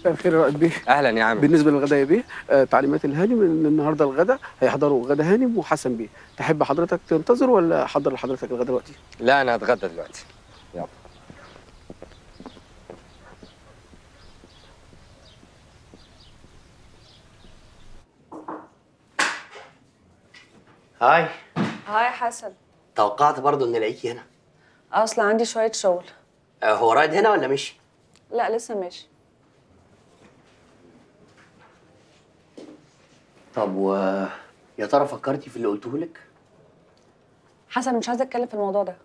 مساء الخير يا رائد بيه اهلا يا عم بالنسبه للغداء يا بيه آه تعليمات الهانم ان النهارده الغداء هيحضروا غدا هانم وحسن بيه تحب حضرتك تنتظر ولا احضر لحضرتك الغداء دلوقتي لا انا هتغدى دلوقتي يلا هاي هاي حسن توقعت برضو ان الاقيكي هنا اصلا عندي شويه شغل آه، هو رايد هنا ولا مشي لا لسه ماشي طب و يا ترى فكرتي في اللي قلته لك حسن مش عايزه اتكلم في الموضوع ده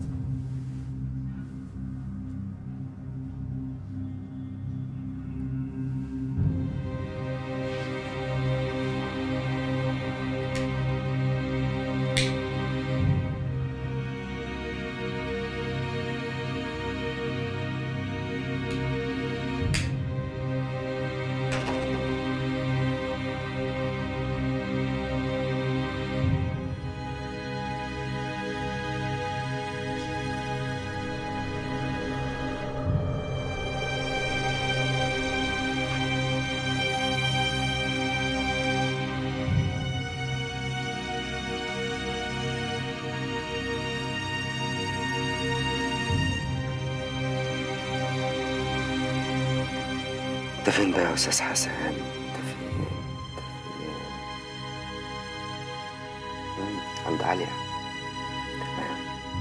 انت فين بقى يا استاذ حسن انت فين انت فين مم، عند عليا تمام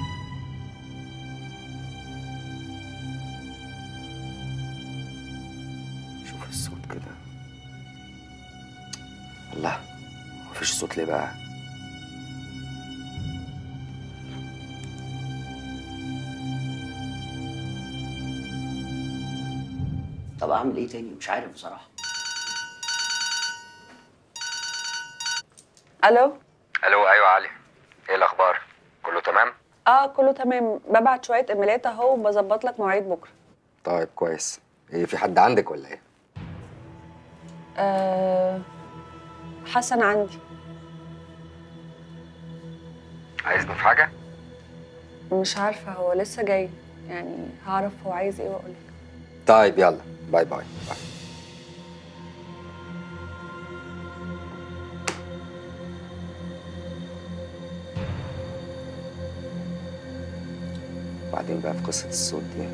شوف الصوت كده الله مفيش صوت ليه بقى طب اعمل ايه تاني مش عارف بصراحه الو الو ايوه علي ايه الاخبار كله تمام اه كله تمام ببعت شويه ايميلات اهو وبظبط لك مواعيد بكره طيب كويس ايه في حد عندك ولا ايه آه حسن عندي عايزني في حاجه مش عارفه هو لسه جاي يعني هعرف هو عايز ايه واقول لك طيب يلا باي باي باي وبعدين بقى في قصة الصوت دي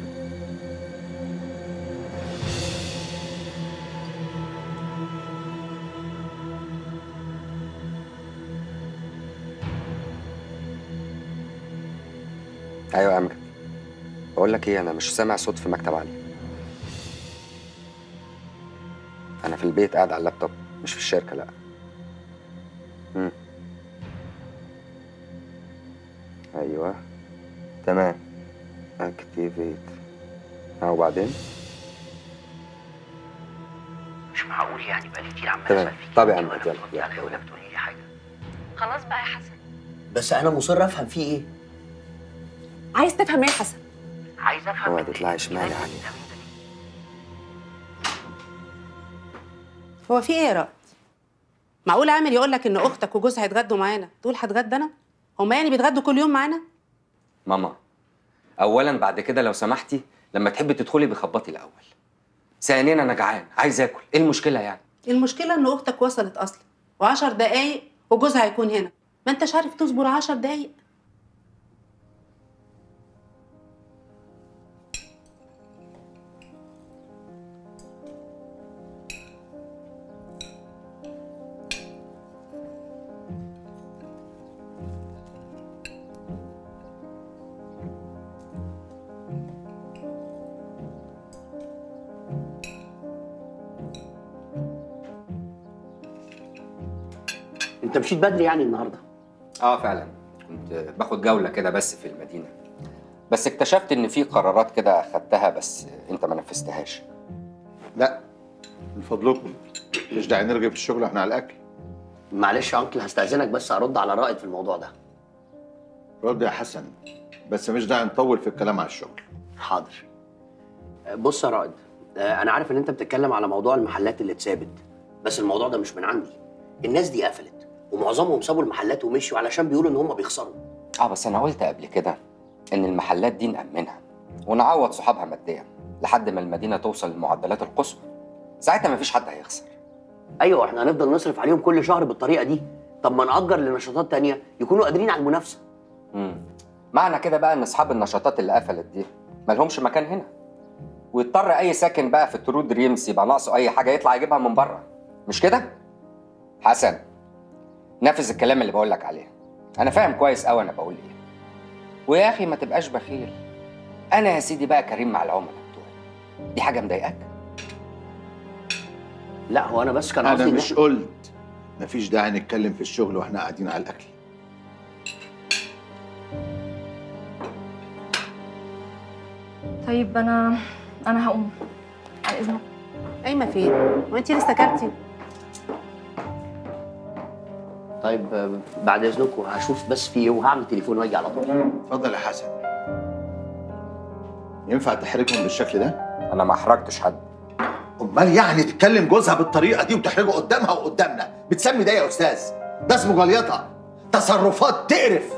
ايوه يا امجد بقول لك ايه انا مش سامع صوت في مكتب علي انا في البيت قاعد على اللابتوب مش في الشركه لا مم. ايوه تمام اكتيفيت ها وبعدين مش معقول يعني بقالي كتير عمال تمام. اسال فيكي طب يا وانتي عم، ولا يلا، بتردي يلا. عليا ولا بتقولي لي حاجه خلاص بقى يا حسن بس انا مصر افهم فيه ايه عايز تفهم ايه يا حسن عايز افهم اوعى منك تطلعي انتي شمال يا دايماً علي. بتفهميني ده ليه؟ هو في ايه يا رائد؟ معقول عامل يقول لك ان اختك وجوزها هيتغدوا معانا تقول هتغدى انا؟ هما يعني بيتغدوا كل يوم معانا؟ ماما اولا بعد كده لو سمحتي لما تحبي تدخلي بخبطي الاول ثانيا انا جعان عايز اكل ايه المشكله يعني المشكله ان اختك وصلت اصلا وعشر دقايق وجوزها هيكون هنا ما انتش عارف تصبر عشر دقايق انت مشيت بدري يعني النهارده اه فعلا كنت باخد جوله كده بس في المدينه بس اكتشفت ان في قرارات كده خدتها بس انت ما نفذتهاش لا من فضلكم مش داعي نرغي في الشغل احنا على الاكل معلش يا انكل هستاذنك بس ارد على رائد في الموضوع ده رد يا حسن بس مش داعي نطول في الكلام على الشغل حاضر بص يا رائد آه، انا عارف ان انت بتتكلم على موضوع المحلات اللي اتثابت بس الموضوع ده مش من عندي الناس دي قفلت ومعظمهم سابوا المحلات ومشوا علشان بيقولوا ان هم بيخسروا اه بس انا قلت قبل كده ان المحلات دي نأمنها ونعوض صحابها ماديا لحد ما المدينه توصل للمعدلات القصوى ساعتها مفيش حد هيخسر ايوه احنا هنفضل نصرف عليهم كل شهر بالطريقه دي طب ما نأجر لنشاطات تانية يكونوا قادرين على المنافسه مم. معنى كده بقى ان اصحاب النشاطات اللي قفلت دي مالهمش مكان هنا ويضطر اي ساكن بقى في الترو دريمز يبقى ناقصه اي حاجه يطلع يجيبها من بره مش كده حسن نفذ الكلام اللي بقول لك عليه انا فاهم كويس قوي انا بقول ايه ويا اخي ما تبقاش بخيل انا يا سيدي بقى كريم مع العملاء بتوعي دي حاجه مضايقاك لا هو انا بس كان قصدي انا إن مش قلت مفيش داعي نتكلم في الشغل واحنا قاعدين على الاكل طيب انا انا هقوم على اذنك قايمه فين وانت لسه كلتي طيب آه، بعد اذنكم هشوف بس في ايه وهعمل تليفون واجي على طول اتفضل يا حسن ينفع تحرجهم بالشكل ده؟ انا ما احرجتش حد امال يعني تتكلم جوزها بالطريقه دي وتحرجه قدامها وقدامنا بتسمي ده يا استاذ ده اسمه جليطه تصرفات تقرف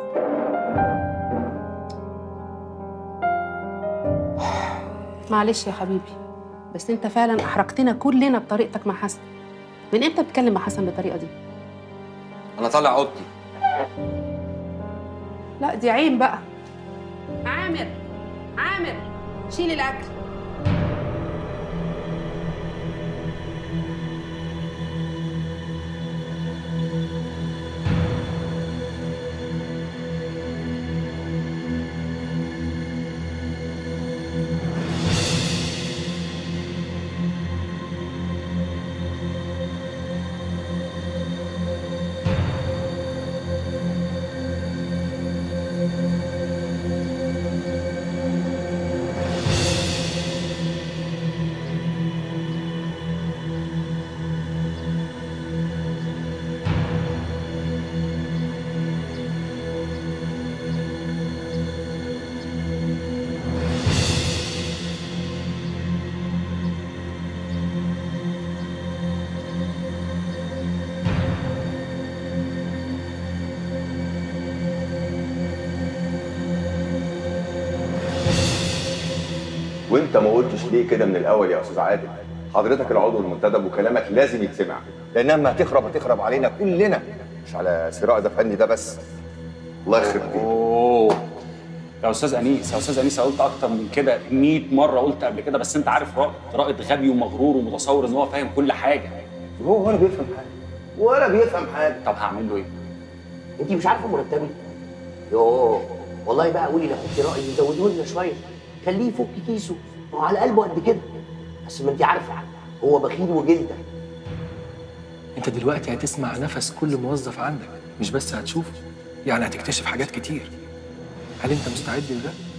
معلش يا حبيبي بس انت فعلا احرجتنا كلنا بطريقتك مع حسن من امتى بتكلم مع حسن بالطريقه دي انا طالع اوضتي لا دي عين بقى عامر عامر شيل الاكل وانت ما قلتش ليه كده من الاول يا استاذ عادل حضرتك العضو المنتدب وكلامك لازم يتسمع لانها ما هتخرب هتخرب علينا كلنا مش على سراء ده فني ده بس الله يخرب بيك اوه يا استاذ انيس يا استاذ انيس أنا قلت اكتر من كده 100 مره قلت قبل كده بس انت عارف رائد رائد غبي ومغرور ومتصور ان هو فاهم كل حاجه هو ولا بيفهم حاجه ولا بيفهم حاجه طب هعمل له ايه؟ انت مش عارفه مرتبي يوه والله بقى قولي لاخوكي راي يزوده لنا شويه خليه يفك كيسه ما هو على قلبه قد كده بس ما انت عارفه هو بخيل وجلده انت دلوقتي هتسمع نفس كل موظف عندك مش بس هتشوفه يعني هتكتشف حاجات كتير هل انت مستعد لده؟